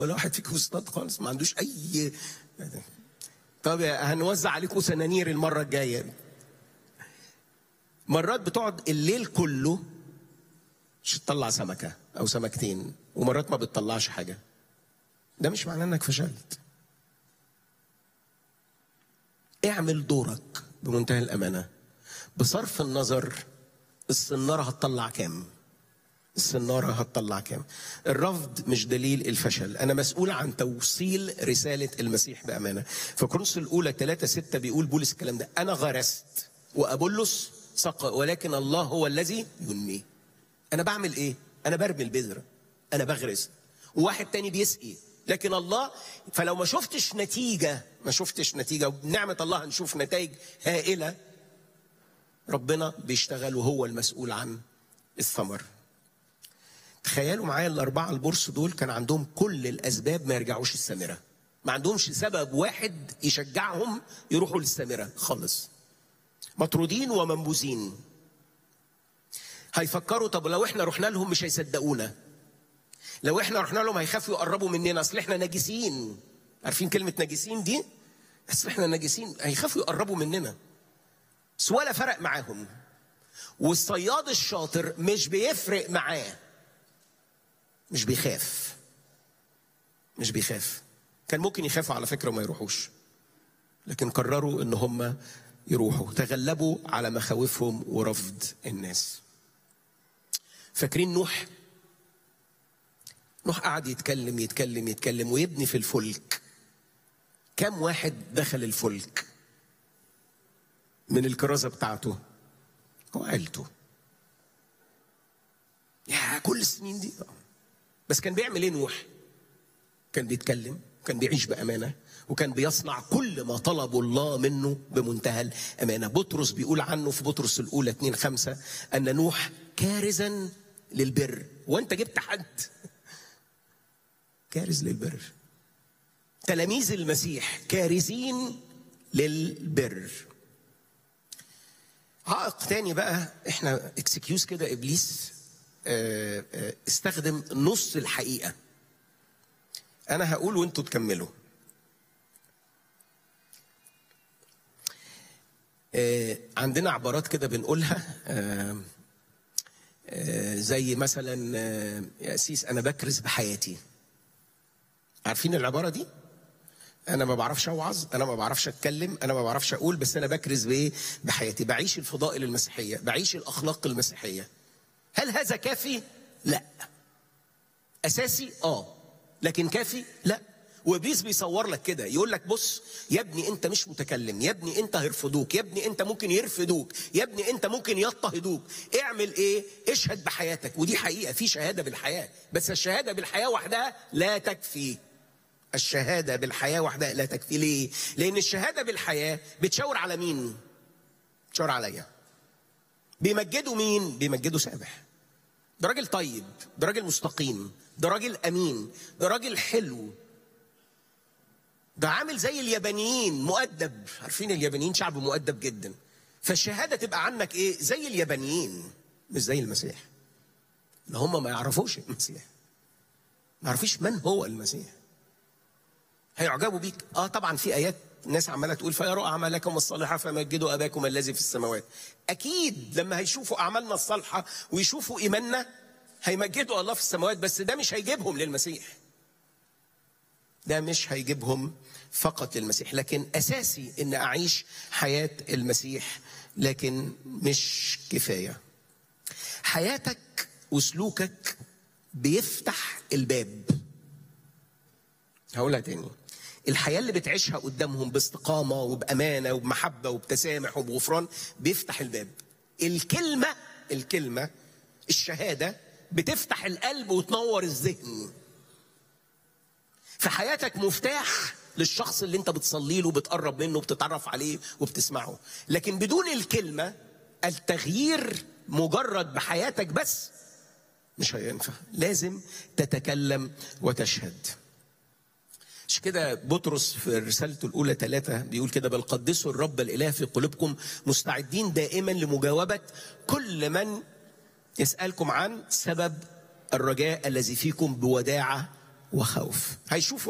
ولا واحد فيكم اصطاد خالص ما عندوش اي طب هنوزع عليكم سنانير المره الجايه مرات بتقعد الليل كله مش تطلع سمكه او سمكتين ومرات ما بتطلعش حاجه ده مش معناه انك فشلت اعمل دورك بمنتهى الامانه بصرف النظر السناره هتطلع كام السنارة هتطلع كام الرفض مش دليل الفشل أنا مسؤول عن توصيل رسالة المسيح بأمانة فكورنثوس الأولى 3 6 بيقول بولس الكلام ده أنا غرست وأبولس سقى ولكن الله هو الذي ينمي أنا بعمل إيه؟ أنا برمي البذرة أنا بغرس وواحد تاني بيسقي لكن الله فلو ما شفتش نتيجة ما شفتش نتيجة وبنعمة الله هنشوف نتائج هائلة ربنا بيشتغل وهو المسؤول عن الثمر تخيلوا معايا الأربعة البورس دول كان عندهم كل الأسباب ما يرجعوش السامرة ما عندهمش سبب واحد يشجعهم يروحوا للسامرة خالص مطرودين ومنبوذين هيفكروا طب لو احنا رحنا لهم مش هيصدقونا لو احنا رحنا لهم هيخافوا يقربوا مننا اصل احنا نجسين عارفين كلمة نجسين دي؟ اصل احنا نجسين هيخافوا يقربوا مننا بس ولا فرق معاهم والصياد الشاطر مش بيفرق معاه مش بيخاف مش بيخاف كان ممكن يخافوا على فكرة وما يروحوش لكن قرروا ان هم يروحوا تغلبوا على مخاوفهم ورفض الناس فاكرين نوح نوح قعد يتكلم يتكلم يتكلم ويبني في الفلك كم واحد دخل الفلك من الكرازة بتاعته وعيلته يا كل السنين دي بس كان بيعمل ايه نوح كان بيتكلم كان بيعيش بأمانة وكان بيصنع كل ما طلبوا الله منه بمنتهى الأمانة بطرس بيقول عنه في بطرس الأولى 2 5 أن نوح كارزا للبر وأنت جبت حد كارز للبر تلاميذ المسيح كارزين للبر عائق تاني بقى احنا اكسكيوز كده ابليس اه اه استخدم نص الحقيقه انا هقول وانتوا تكملوا اه عندنا عبارات كده بنقولها زي مثلا يا أسيس انا بكرز بحياتي عارفين العباره دي انا ما بعرفش اوعظ انا ما بعرفش اتكلم انا ما بعرفش اقول بس انا بكرز بايه بحياتي بعيش الفضائل المسيحيه بعيش الاخلاق المسيحيه هل هذا كافي لا اساسي اه لكن كافي لا وابليس بيصور لك كده يقول لك بص يا ابني انت مش متكلم يا ابني انت هيرفضوك يا ابني انت ممكن يرفضوك يا ابني انت ممكن يضطهدوك اعمل ايه اشهد بحياتك ودي حقيقه في شهاده بالحياه بس الشهاده بالحياه وحدها لا تكفي الشهادة بالحياة وحدها لا تكفي ليه؟ لأن الشهادة بالحياة بتشاور على مين؟ بتشاور عليا بيمجدوا مين؟ بيمجدوا سامح ده راجل طيب ده راجل مستقيم ده راجل أمين ده راجل حلو ده عامل زي اليابانيين مؤدب عارفين اليابانيين شعب مؤدب جدا فالشهادة تبقى عنك إيه؟ زي اليابانيين مش زي المسيح اللي هم ما يعرفوش المسيح ما يعرفوش من هو المسيح هيعجبوا بيك اه طبعا في ايات ناس عماله تقول فيروا اعمالكم الصالحه فمجدوا اباكم الذي في السماوات اكيد لما هيشوفوا اعمالنا الصالحه ويشوفوا ايماننا هيمجدوا الله في السماوات بس ده مش هيجيبهم للمسيح ده مش هيجيبهم فقط للمسيح لكن اساسي ان اعيش حياه المسيح لكن مش كفايه حياتك وسلوكك بيفتح الباب هقولها تاني الحياة اللي بتعيشها قدامهم باستقامة وبأمانة وبمحبة وبتسامح وبغفران بيفتح الباب الكلمة الكلمة الشهادة بتفتح القلب وتنور الذهن في حياتك مفتاح للشخص اللي انت بتصلي له بتقرب منه بتتعرف عليه وبتسمعه لكن بدون الكلمة التغيير مجرد بحياتك بس مش هينفع لازم تتكلم وتشهد مش كده بطرس في رسالته الأولى ثلاثة بيقول كده بل قدسوا الرب الإله في قلوبكم مستعدين دائما لمجاوبة كل من يسألكم عن سبب الرجاء الذي فيكم بوداعة وخوف هيشوفوا